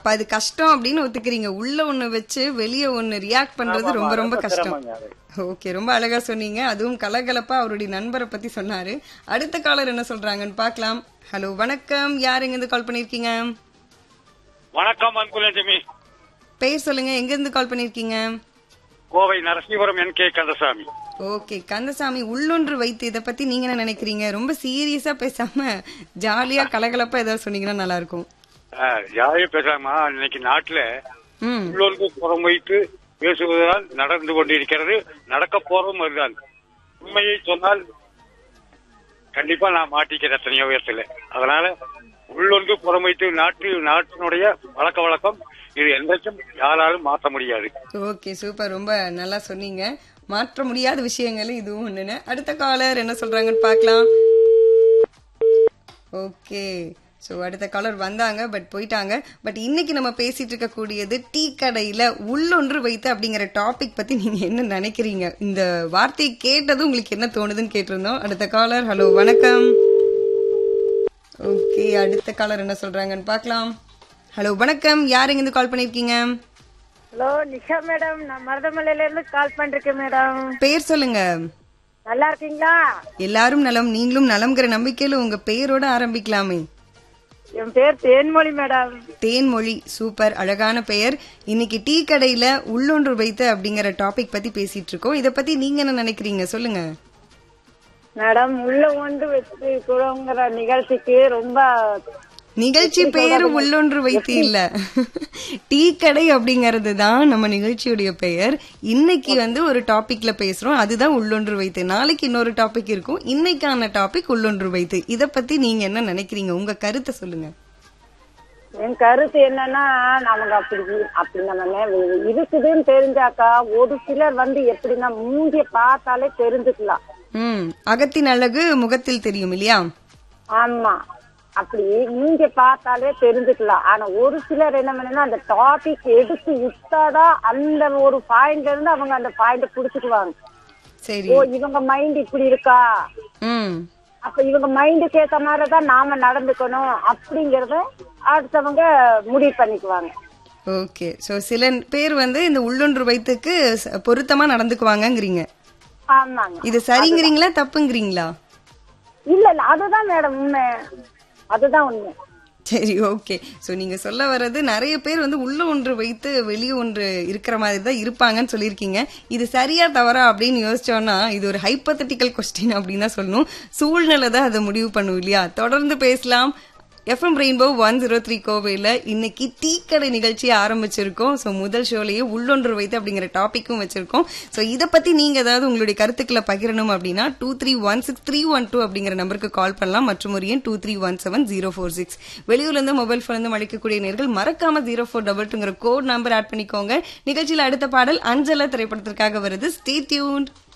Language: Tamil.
அப்ப அது கஷ்டம் அப்படின்னு ஒத்துக்கிறீங்க உள்ள ஒண்ணு வச்சு வெளிய ஒண்ணு ரியாக்ட் பண்றது ரொம்ப ரொம்ப கஷ்டம் சிரமங்க அது. ஓகே ரொம்ப அழகா சொன்னீங்க அதுவும் கலகலப்பா அவருடைய நண்பரை பத்தி சொன்னாரு அடுத்த காலர் என்ன சொல்றாங்கன்னு பார்க்கலாம் ஹலோ வணக்கம் யார் எங்க இருந்து கால் பண்ணிருக்கீங்க வணக்கம் அன்புலட்சுமி பேர் சொல்லுங்க எங்க இருந்து கால் பண்ணிருக்கீங்க Kovai Narasingapuram N K Kandasamy okay Kandasamy உள்ளொன்று வைத்து இத பத்தி நீங்க என்ன நினைக்கிறீங்க ரொம்ப சீரியஸா பேசாம ஜாலியா கலகலப்பா ஏதாவது சொன்னீங்கன்னா நல்லா இருக்கும் யாரையும் பேசலாமா இன்னைக்கு நாட்டுல ம் உள்ளொன்று புறம் வைத்து பேசுவதுதான் நடந்து கொண்டிருக்கிறது நடக்க போறதும் அதுதான் உண்மையை சொன்னால் கண்டிப்பா நான் மாட்டிக்கிறேன் எத்தனையோ விதத்துல அதனால உள்ளொன்று புறம் வைத்து நாட்டு நாட்டினுடைய வழக்க வழக்கம் இது என்றைக்கும் யாராலும் மாற்ற முடியாது ஓகே சூப்பர் ரொம்ப நல்லா சொன்னீங்க மாற்ற முடியாத விஷயங்கள் இதுவும் ஒண்ணுன்னு அடுத்த காலர் என்ன சொல்றாங்கன்னு பார்க்கலாம் ஓகே ஸோ அடுத்த காலர் வந்தாங்க பட் போயிட்டாங்க பட் இன்னைக்கு நம்ம பேசிட்டு இருக்கக்கூடியது டீ கடையில உள்ளொன்று வைத்து அப்படிங்கிற டாபிக் பத்தி நீங்க என்ன நினைக்கிறீங்க இந்த வார்த்தையை கேட்டது உங்களுக்கு என்ன தோணுதுன்னு கேட்டிருந்தோம் அடுத்த காலர் ஹலோ வணக்கம் ஓகே அடுத்த காலர் என்ன சொல்றாங்கன்னு பார்க்கலாம் ஹலோ வணக்கம் யார் எங்க இருந்து கால் பண்ணிருக்கீங்க ஹலோ நிஷா மேடம் நான் மருதமலையில இருந்து கால் பண்றேன் மேடம் பேர் சொல்லுங்க நல்லா இருக்கீங்களா எல்லாரும் நலம் நீங்களும் நலம்ங்கிற நம்பிக்கையில உங்க பெயரோட ஆரம்பிக்கலாமே என் பேர் தேன்மொழி மேடம் தேன்மொழி சூப்பர் அழகான பெயர் இன்னைக்கு டீ கடையில உள்ளொன்று வைத்து அப்படிங்கிற டாபிக் பத்தி பேசிட்டு இருக்கோம் இத பத்தி நீங்க என்ன நினைக்கிறீங்க சொல்லுங்க மேடம் உள்ள ஒன்று வச்சு குழங்கிற நிகழ்ச்சிக்கு ரொம்ப நிகழ்ச்சி பேரு உள்ளொன்று வைத்து இல்ல டீ கடை அப்படிங்கறது தான் நம்ம நிகழ்ச்சியுடைய பெயர் இன்னைக்கு வந்து ஒரு டாபிக்ல பேசுறோம் அதுதான் உள்ளொன்று வைத்து நாளைக்கு இன்னொரு டாபிக் இருக்கும் இன்னைக்கான டாபிக் உள்ளொன்று வைத்து இத பத்தி நீங்க என்ன நினைக்கிறீங்க உங்க கருத்தை சொல்லுங்க என் கருத்து என்னன்னா நமக்கு அப்படி அப்படி நம்ம நே- இருக்குதுன்னு தெரிஞ்சாக்கா ஒரு சிலர் வந்து எப்படின்னா மூஞ்சிய பார்த்தாலே தெரிஞ்சுக்கலாம் ம் அகத்தின் அழகு முகத்தில் தெரியும் இல்லையா ஆமா அப்படி மூஞ்சிய பார்த்தாலே தெரிஞ்சுக்கலாம் ஆனா ஒரு சிலர் என்ன பண்ணா அந்த டாபிக் எடுத்து விட்டாதான் அந்த ஒரு பாயிண்ட்ல இருந்து அவங்க அந்த பாயிண்ட் புடிச்சுக்குவாங்க சரி ஓ இவங்க மைண்ட் இப்படி இருக்கா ம் அப்ப இவங்க மைண்டுக்கு ஏத்த மாதிரிதான் நாம நடந்துக்கணும் அப்படிங்கறத அடுத்தவங்க முடிவு பண்ணிக்குவாங்க ஓகே சோ சில பேர் வந்து இந்த உள்ளொன்று வைத்துக்கு ச- பொருத்தமா நடந்துக்குவாங்கங்கிறீங்க ஆமாங்க இது சரிங்கிறீங்களா தப்புங்கிறீங்களா இல்ல இல்ல அதுதான் மேடம் உண்மை அதுதான் உண்மை சரி ஓகே சோ நீங்க சொல்ல வர்றது நிறைய பேர் வந்து உள்ள ஒன்று வைத்து வெளியே ஒன்று இருக்கிற மாதிரி தான் இருப்பாங்கன்னு சொல்லியிருக்கீங்க இது சரியா தவறா அப்படின்னு யோசிச்சோம்னா இது ஒரு ஹைப்பத்தட்டிக்கல் கொஸ்டின் அப்படின்னு தான் சொல்லணும் சூழ்நிலை தான் அதை முடிவு பண்ணும் இல்லையா தொடர்ந்து பேசலாம் FM rainbow one zero three கோவையில் இன்னைக்கு டீ கடை நிகழ்ச்சியை ஆரம்பிச்சிருக்கோம் ஸோ முதல் ஷோலேயே உள்ளொன்று வைத்து அப்படிங்கிற டாபிக்கும் வச்சிருக்கோம் ஸோ இதை பத்தி நீங்க ஏதாவது உங்களுடைய கருத்துக்களை பகிரணும் அப்படின்னா two three one six three one two அப்படிங்கிற நம்பருக்கு கால் பண்ணலாம் மற்றும் ஒரு எண் two three one seven zero four six வெளியூர்ல இருந்து மொபைல் போன் இருந்து அழைக்கக்கூடிய நேர்கள் மறக்காம ஜீரோ ஃபோர் டபுள் டூங்கிற கோட் நம்பர் ஆட் பண்ணிக்கோங்க நிகழ்ச்சியில் அடுத்த பாடல் அஞ்சல திரைப்படத்திற்காக வருது ஸ்டே டியூன்ட்